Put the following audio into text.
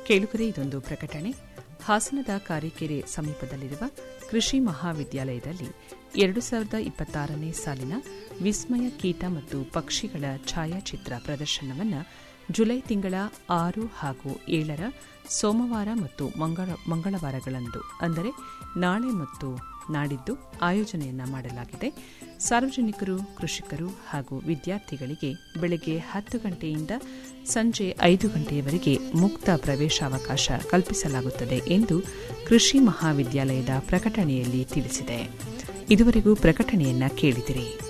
ಕೇಳುಗರೆ ಇದೊಂದು ಪ್ರಕಟಣೆ ಹಾಸನದ ಕಾರಿಕೆರೆ ಸಮೀಪದಲ್ಲಿರುವ ಕೃಷಿ ಮಹಾವಿದ್ಯಾಲಯದಲ್ಲಿ ಎರಡು ಸಾವಿರದ ಇಪ್ಪತ್ತಾರನೇ ಸಾಲಿನ ವಿಸ್ಮಯ ಕೀಟ ಮತ್ತು ಪಕ್ಷಿಗಳ ಛಾಯಾಚಿತ್ರ ಪ್ರದರ್ಶನವನ್ನು ಜುಲೈ ತಿಂಗಳ ಆರು ಹಾಗೂ ಏಳರ ಸೋಮವಾರ ಮತ್ತು ಮಂಗಳ- ಮಂಗಳವಾರಗಳಂದು ಅಂದರೆ ನಾಳೆ ಮತ್ತು ನಾಡಿದ್ದು ಆಯೋಜನೆಯನ್ನ ಮಾಡಲಾಗಿದೆ ಸಾರ್ವಜನಿಕರು ಕೃಷಿಕರು ಹಾಗೂ ವಿದ್ಯಾರ್ಥಿಗಳಿಗೆ ಬೆಳಗ್ಗೆ ಹತ್ತು ಗಂಟೆಯಿಂದ ಸಂಜೆ ಐದು ಗಂಟೆಯವರೆಗೆ ಮುಕ್ತ ಪ್ರವೇಶಾವಕಾಶ ಕಲ್ಪಿಸಲಾಗುತ್ತದೆ ಎಂದು ಕೃಷಿ ಮಹಾವಿದ್ಯಾಲಯದ ಪ್ರಕಟಣೆಯಲ್ಲಿ ತಿಳಿಸಿದೆ ಇದುವರೆಗೂ ಪ್ರಕಟಣೆಯನ್ನ ಕೇಳಿದಿರಿ